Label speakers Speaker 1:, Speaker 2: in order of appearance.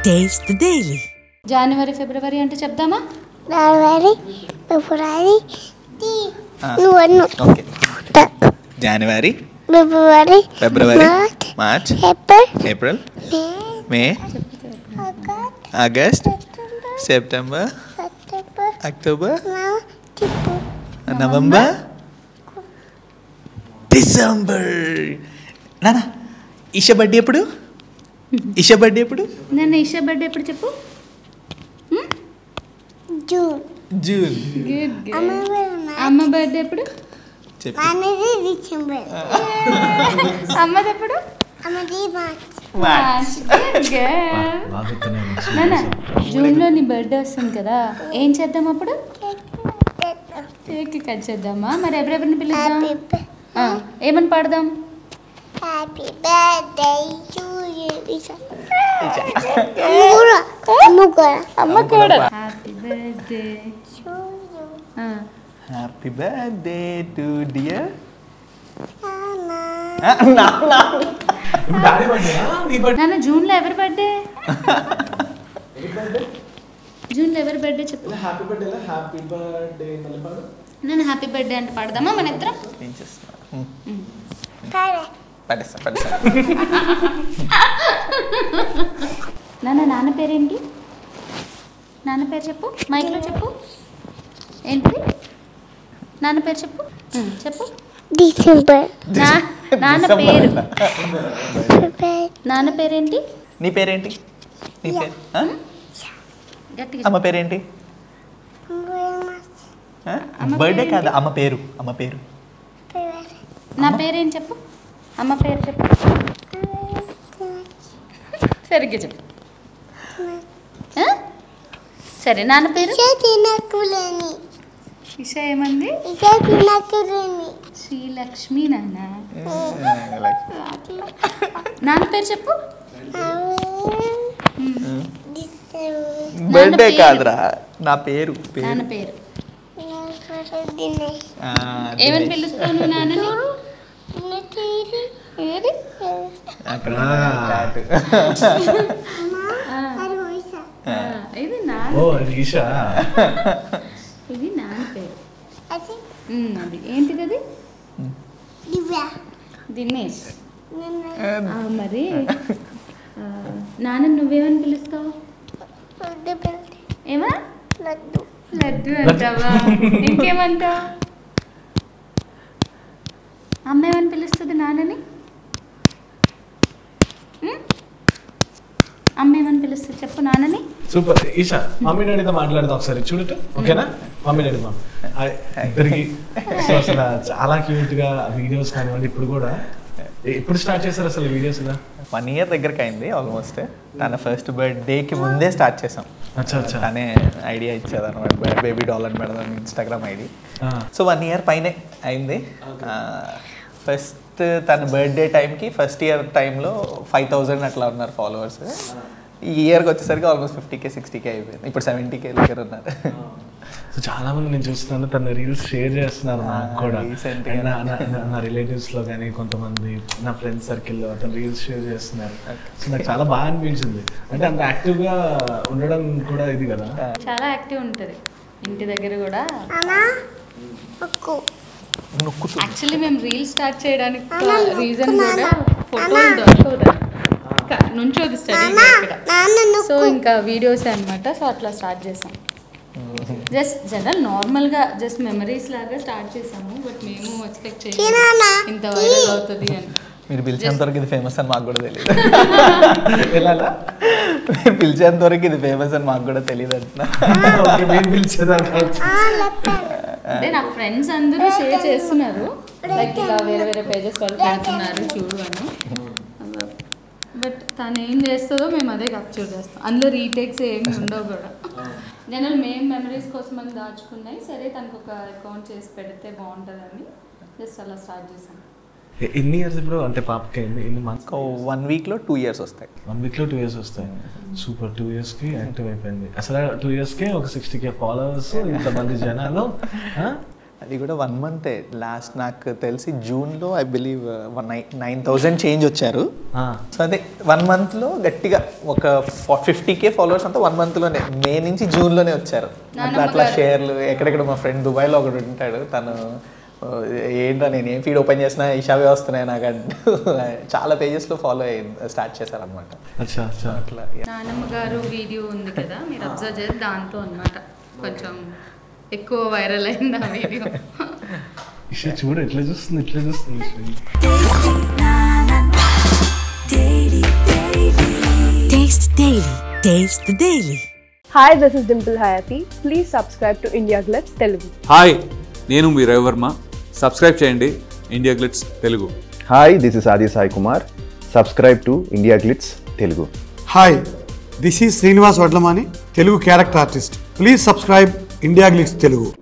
Speaker 1: Taste the Daily.
Speaker 2: జనవరి ఫిబ్రవరి అంటే చెప్దామా
Speaker 3: జనవరి ఫిబ్రవరి నువ్వు అన్ను
Speaker 4: ఓకే జనవరి
Speaker 3: ఫిబ్రవరి
Speaker 4: ఫిబ్రవరి
Speaker 3: March
Speaker 4: March
Speaker 3: April
Speaker 4: April
Speaker 3: May
Speaker 4: May
Speaker 3: August
Speaker 4: August
Speaker 3: September
Speaker 4: September
Speaker 3: September
Speaker 4: October
Speaker 3: November టిప్పు
Speaker 4: నవంబర్ డిసెంబర్ నానా ఈష బర్త్డే ఎప్పుడు ఈష బర్త్డే ఎప్పుడు
Speaker 2: నన్ను ఇషా బర్త్డే ఎప్పుడు చెప్పు
Speaker 3: జూన్
Speaker 4: జూన్
Speaker 2: గుడ్
Speaker 3: అమ్మ వేరునా
Speaker 2: అమ్మ బర్త్డే ఎప్పుడు
Speaker 4: చెప్పు
Speaker 3: అనేది డిసెంబర్
Speaker 2: అమ్మది ఎప్పుడు
Speaker 3: అమ్మది మార్చ్
Speaker 2: మార్చ్ గుడ్ గర్ల్ నాన్న జూన్లో నీ బర్త్డే వస్తుంది కదా ఏం చేద్దాం అప్పుడు కేక్ కట్ చేద్దామా మరి ఎవరెవరిని పిలుద్దాం
Speaker 3: హ్యాపీ
Speaker 2: ఆ, ఏమని పాడదాం
Speaker 3: హ్యాపీ బర్త్డే టు యు అమ్మురా అమ్మురా
Speaker 2: అమ్మ కూడా happy birthday
Speaker 3: to you
Speaker 4: happy birthday to dear
Speaker 3: నాన్న
Speaker 2: నాన్న జూన్లో ఎవరి బర్త్డే జూన్లో ఎవరి బర్త్డే చెప్పు
Speaker 5: హ్యాపీ బర్త్డే హ్యాపీ బర్త్డే మళ్ళీ పాడు
Speaker 2: నేను హ్యాపీ బర్త్డే అంటే పాడదామా మన ఇద్దరం
Speaker 4: ఏం చేస్తున్నా
Speaker 3: సరే
Speaker 4: పడేస్తా పడేస్తా
Speaker 2: నాన్న నాన్న పేరేంటి నాన్న పేరు చెప్పు మైక్లో చెప్పు ఏంటి నాన్న పేరు చెప్పు ఉమ్, చెప్పు
Speaker 3: డిసెంబర్
Speaker 2: నా నాన్న పేరు
Speaker 3: ఫిబ్రవరి
Speaker 2: నాన్న పేరేంటి
Speaker 4: నీ పేరేంటి నీ పేరు ఆ?
Speaker 2: గట్టిగా
Speaker 4: అమ్మ పేరేంటి
Speaker 3: మార్చ్
Speaker 4: ఆ?
Speaker 2: అమ్మ
Speaker 4: బర్త్డే
Speaker 2: పేరేంటి?
Speaker 4: కాదు అమ్మ పేరు అమ్మ పేరు
Speaker 3: ఫిబ్రవరి
Speaker 2: నా పేరేం చెప్పు అమ్మ పేరు చెప్పు సరిగ్గా చెప్పు ఆ? సరే నాన్న పేరు
Speaker 3: ఇదే తినకులేని
Speaker 2: ఇషా ఏమంది
Speaker 3: ఇదే తినకులేని
Speaker 2: శ్రీలక్ష్మి నాన్న నాన్న పేరు చెప్పు
Speaker 3: డిసెంబర్
Speaker 4: బర్త్డే
Speaker 2: పేరు.
Speaker 4: కాదురా నా పేరు
Speaker 2: నాన్న
Speaker 4: పేరు
Speaker 2: పేరు
Speaker 3: దినేష్
Speaker 4: ఆ,
Speaker 2: ఏమని
Speaker 4: దినేష్.
Speaker 2: పిలుస్తాను నాన్నని ఏది
Speaker 4: అక్కడ చాటు.
Speaker 2: ఆ,
Speaker 3: అది వయసా
Speaker 2: ఆ, ఇది నాన్న
Speaker 5: ఓ రీషా
Speaker 2: ఇది నాన్న పేరు
Speaker 3: అది
Speaker 2: ఉమ్, అది ఏంటిది అది
Speaker 3: దివ్య
Speaker 2: దినేష్
Speaker 3: నిన్న
Speaker 2: ఆ, మరి ఆ, నాన్న నువ్వేమని పిలుస్తావు
Speaker 3: లడ్డు పెళ్లి
Speaker 2: ఏమా
Speaker 3: లడ్డు
Speaker 2: లడ్డు అంటావా ఇంకేమంటావు అమ్మ ఏమని పిలుస్తుంది నాన్నని ఉమ్? అమ్మ ఏమని పిలుస్తుంది చెప్పు నాన్నని
Speaker 5: సూపర్ ఈషా మమ్మీ డాడీతో మాట్లాడదాం ఒకసారి చూడట ఓకేనా మమ్మీ డాడీ మా ఇద్దరికి సో అసలు చాలా క్యూట్ గా వీడియోస్ కానివ్వండి ఇప్పుడు కూడా ఎప్పుడు స్టార్ట్ చేశారు అసలు వీడియోస్ ఇలా
Speaker 4: వన్ ఇయర్ దగ్గరకు అయింది ఆల్మోస్ట్ తన ఫస్ట్ బర్త్డేకి ముందే స్టార్ట్ చేసాం
Speaker 5: అచ్చా అచ్చా
Speaker 4: తనే ఐడియా ఇచ్చేది అనమాట బేబీ డాల్ అని పెడదాం ఇన్స్టాగ్రామ్ ఐడి
Speaker 5: ఆ,
Speaker 4: సో వన్ ఇయర్ పైనే అయింది ఫస్ట్ తన బర్త్డే టైంకి ఫస్ట్ ఇయర్ టైంలో ఫైవ్ థౌజండ్ అట్లా ఉన్నారు ఫాలోవర్స్ ఈ ఇయర్కి వచ్చేసరికి ఆల్మోస్ట్ ఫిఫ్టీకే సిక్స్టీకే అయిపోయింది ఇప్పుడు సెవెంటీకే దగ్గర ఉన్నారు
Speaker 5: సో చాలా మంది నేను చూస్తున్నాను తన రీల్స్ షేర్ చేస్తున్నారు నాకు కూడా
Speaker 4: recent గా
Speaker 5: And నా- నా- నా- నా రిలేటివ్స్ లో కానీ కొంతమంది నా ఫ్రెండ్స్ సర్కిల్లో అతను రీల్స్ షేర్ చేస్తున్నారు సో నాకు చాలా బాగా అనిపించింది అంటే అంత యాక్టివ్ గా ఉండడం కూడా ఇది కదా
Speaker 2: చాలా యాక్టివ్ ఉంటుంది ఇంటి దగ్గర కూడా
Speaker 3: అమ్మా ఒక్కు
Speaker 4: నొక్కుతూ
Speaker 2: యాక్చువల్లీ మేము రీల్ స్టార్ట్ చేయడానికి
Speaker 3: అమ్మ,
Speaker 2: రీజన్
Speaker 3: నాన్న,
Speaker 2: కూడా ఫోటోలు
Speaker 3: నాన్న.
Speaker 2: దొరకవు నుంచోది స్టడీ
Speaker 3: నాన్న
Speaker 2: ఇక్కడ
Speaker 3: నాన్న
Speaker 2: సో
Speaker 3: నొక్కు
Speaker 2: ఇంకా వీడియోస్ అన్నమాట సో అట్లా స్టార్ట్ చేసాం జస్ట్ జనరల్ నార్మల్గా జస్ట్ మెమరీస్ లాగా స్టార్ట్ చేసాము బట్ మేము ఎక్స్పెక్ట్ చేయలేదు
Speaker 3: తినానా?
Speaker 2: ఇంత వైరల్ అవుతుంది అని
Speaker 4: మీరు పిలిచేంత వరకు ఇది ఫేమస్ అని మాకు కూడా తెలియదు
Speaker 5: ఎలా
Speaker 4: మీరు పిలిచేంత వరకు ఇది ఫేమస్ అని మాకు కూడా తెలియదు అంటున్నా
Speaker 5: ఓకే మీరు పిలిచేదాకా
Speaker 3: ఆ లెప్పాను
Speaker 2: అంటే నా ఫ్రెండ్స్ అందరూ షేర్ చేస్తున్నారు లైక్ ఇలా వేరే వేరే పేజెస్ వాళ్ళు పెడుతున్నారు చూడు అని బట్ తను ఏం చేస్తుందో మేము అదే క్యాప్చర్ చేస్తాం అందులో రీటేక్స్ ఏమి ఉండవు కూడా జనరల్ మేము మెమరీస్ కోసం అని దాచుకున్నాయి సరే తనకు ఒక అకౌంట్ చేసి పెడితే బాగుంటుందని జస్ట్ అలా స్టార్ట్ చేసాం
Speaker 5: ఎన్ని ఇయర్స్ ఇప్పుడు అంటే పాపకి ఎన్ని ఎన్ని మంత్స్
Speaker 4: వన్ వీక్లో టూ ఇయర్స్ వస్తాయి
Speaker 5: వన్ వీక్లో టూ ఇయర్స్ వస్తాయి సూపర్ టూ ఇయర్స్కి యాక్టివ్ అయిపోయింది అసలు టూ ఇయర్స్కే ఒక సిక్స్టీ కే ఫాలోవర్స్ ఇంతమంది జనాలు ఆ?
Speaker 4: అది కూడా వన్ మంతే లాస్ట్ నాకు తెలిసి జూన్లో I believe one nine nine thousand change వచ్చారు
Speaker 5: ఆ,
Speaker 4: సో అదే వన్ మంత్లో గట్టిగా ఒక ఫిఫ్టీ కే ఫాలోవర్స్ అంతా వన్ మంత్లోనే మే నుంచి జూన్లోనే వచ్చారు అట్లా అట్లా
Speaker 2: నానమ్మ
Speaker 4: షేర్లు ఎక్కడెక్కడ మా ఫ్రెండ్ దుబాయ్లో ఒకడు ఉంటాడు తను "ఓ, ఏంట్రా నేను ఏం ఫీడ్ ఓపెన్ చేసినా ఇషావే వస్తున్నాయి నాకు అంటూ చాలా పేజెస్లో ఫాలో అయ్యి స్టార్ట్ చేశారనమాట
Speaker 5: అచ్చా అచ్చా
Speaker 4: అట్లా
Speaker 2: నానమ్మ గారు వీడియో ఉంది కదా మీరు అబ్జర్వ్ చేసి దాంతో అన్నమాట కొంచెం ఎక్కువ వైరల్ అయింది ఆ వీడియో
Speaker 5: ఇషా చూడు ఎట్లా చూస్తుంది ఎట్లా చూస్తుంది Isha.
Speaker 1: Taste Daily. Taste the Daily.
Speaker 6: Hi, this is Dimple Hayati. Please subscribe to India Glitz Telugu.
Speaker 7: Hi నేను మీ రవివర్మ సబ్స్క్రైబ్ చేయండి India Glitz Telugu
Speaker 8: hi this is Aadi Sai Kumar subscribe to India Glitz Telugu
Speaker 9: hi this is Srinivas Vadlamani Telugu character artist please subscribe India Glitz Telugu